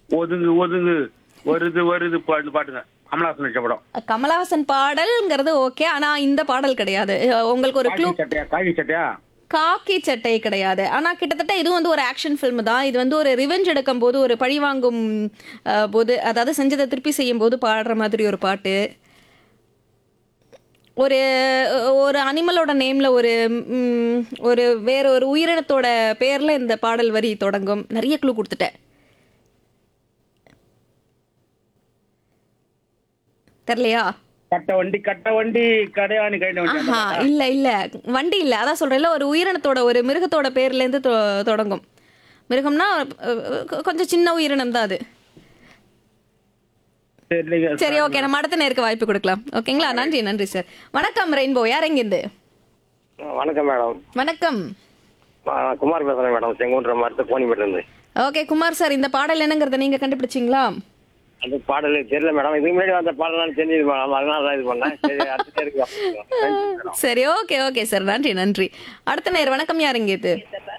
ஒதுங்கு ஒதுங்கு வருது வருது பாட்டு பாட்டுங்க கமலாசன் நடிச்ச படம் கமலஹாசன் பாடல்ங்கிறது ஓகே ஆனா இந்த பாடல் கிடையாது அஹ் உங்களுக்கு ஒரு க்ளூ காக்கி சட்டையா காக்கி சட்டையா காக்கி சட்டை கிடையாது ஆனா கிட்டத்தட்ட இது வந்து ஒரு ஆக்ஷன் ஃபில்ம் தான் இது வந்து ஒரு ரிவெஞ்ச் எடுக்கும் போது ஒரு பழி வாங்கும் அஹ், போது அதாவது செஞ்சதை திருப்பி செய்யும் போது பாடுற மாதிரி ஒரு பாட்டு ஒரு ஒரு அனிமலோட நேம்ல ஒரு ம், ஒரு வேற ஒரு உயிரினத்தோட பேர்ல இந்த பாடல் வரி தொடங்கும் நிறைய க்ளூ கொடுத்துட்டேன் தெரியலையா கட்ட வண்டி கட்ட வண்டி கடையாணி கைண்ட வண்டி அந்த ஆஹா இல்ல இல்ல வண்டி இல்ல அதான் சொல்றேன்ல ஒரு உயிரினத்தோட ஒரு மிருகத்தோட பேர்ல இருந்து தொ- தொடங்கும் மிருகம்னா அஹ், கொ- கொஞ்சம் சின்ன உயிரினம் தான் அது சரி, இல்லைங்க. சரி ஓகே நம்ம அடுத்த நேருக்கு வாய்ப்பு கொடுக்கலாம் ஓகேங்களா நன்றி நன்றி சார் வணக்கம் ரெயின்போ யார் எங்கிருந்து வணக்கம் மேடம் வணக்கம் நான் குமார் பேசுறேன் மேடம் செங்குன்ற மரத்து கோணிப்பேட்டில இருந்து ஓகே குமார் சார் இந்த பாடல் என்னங்கிறத நீங்க கண்டுபிடிச்சிங்களா அந்த பாடல் தெரியல மேடம் இதுக்கு முன்னாடி அந்த பாடலாம் தெரிஞ்சது மேடம் அதனால தான் இது பண்ணேன் சரி அடுத்த பேருக்கு நன்றி மேடம் சரி ஓகே ஓகே சார் நன்றி நன்றி அடுத்த நேர் வணக்கம் யார் எங்கிருந்து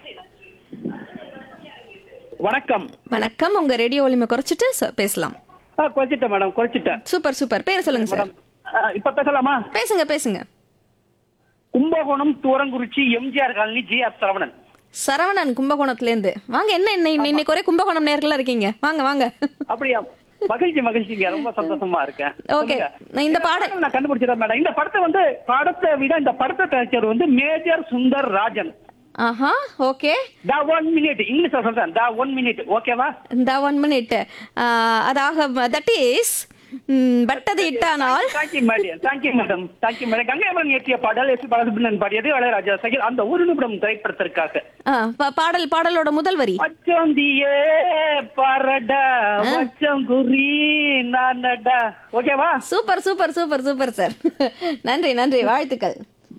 வணக்கம் வணக்கம் உங்க ரேடியோ ஒலிமை குறைச்சிட்டு ச- பேசலாம் ஆ, குறைச்சிட்டேன் மேடம் குறைச்சிட்டேன் சூப்பர் சூப்பர் பேர் சொல்லுங்க சார் ஆ, இப்ப பேசலாமா பேசுங்க பேசுங்க Kumbakonam Thurangurichi MGR colony G R Saravanan Saravanan கும்பகோணத்துல இருந்து வாங்க என்ன இன்னை- இன்னை- இன்னைக்கு ஒரே கும்பகோணம் நேர்களா இருக்கீங்க வாங்க வாங்க அப்படியா மகிழ்ச்சி மகிழ்ச்சிங்க ரொம்ப சந்தோஷமா இருக்கேன் ஓகே சொல்லுங்க. இந்த பாடல் நான் கண்டுபிடிச்சிட்டேன் மேடம் இந்த படத்தை வந்து படத்தை விட இந்த படத்தை தயாரிச்சவர் வந்து மேஜர் சுந்தர் ராஜன் ஆஹா ஓகே த ஒன் மினிட் இங்கிலீஷ்ல சொல்றேன் த ஒன் மினிட் ஓகேவா இந்த ஒன் மினிட் அதாக தட் இஸ் பட்டது இட்டானால் thank you madam thank you madam thank you madam Gangai Amaran இயற்றிய பாடல் எஸ் பாலசுப்ரமணியன் பாடியது இளையராஜா சகில் அந்த ஒரு நிமிடம் திரைப்படத்திற்காக ஆ, பா- பாடல் பாடலோட முதல் வரி பச்சோந்தியே பரடா பச்சங்குரி நானடா ஓகேவா super super super super sir நன்றி நன்றி வாழ்த்துக்கள்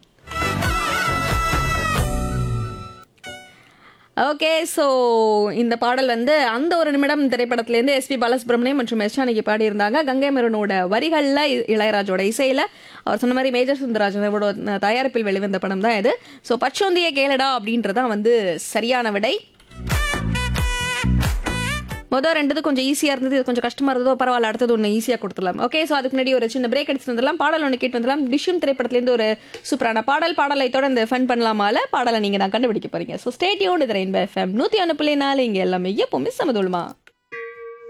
ஓகே ஸோ இந்த பாடல் வந்து அந்த ஒரு நிமிடம் திரைப்படத்திலேருந்து எஸ்பி பாலசுப்ரமணியம் மற்றும் எஸ் ஜானகி பாடியிருந்தாங்க கங்கை மரனோட வரிகளில் இளையராஜோட இசையில் அவர் சொன்ன மாதிரி மேஜர் சுந்தரராஜனோட தயாரிப்பில் வெளிவந்த படம் தான் இது ஸோ பச்சோந்திய கேளடா அப்படின்றதான் வந்து சரியான விடை மொதல் ரெண்டுது கொஞ்சம் ஈஸியாக இருந்தது இது கொஞ்சம் கஷ்டமாக இருந்ததோ பரவாயில்ல அடுத்தது ஒன்று ஈஸியாக கொடுத்துடலாம் ஓகே ஸோ அதுக்கு முன்னாடி ஒரு சின்ன பிரேக் அடிச்சு வந்துடலாம் பாடல் ஒன்று கேட்டு வந்துடலாம் டிஷ்யூம் திரைப்படத்துலேருந்து ஒரு சூப்பரான பாடல் பாடலை தொடர்ந்து ஃபன் பண்ணலாமால பாடலை நீங்கள் நான் கண்டுபிடிக்க போறீங்க ஸோ ஸ்டேட்யூன் இது ரெயின்போ எஃப்எம் நூற்றி ஒன்று புள்ளி நாலு இங்கே எல்லாமே எப்போவுமே சமதுலமா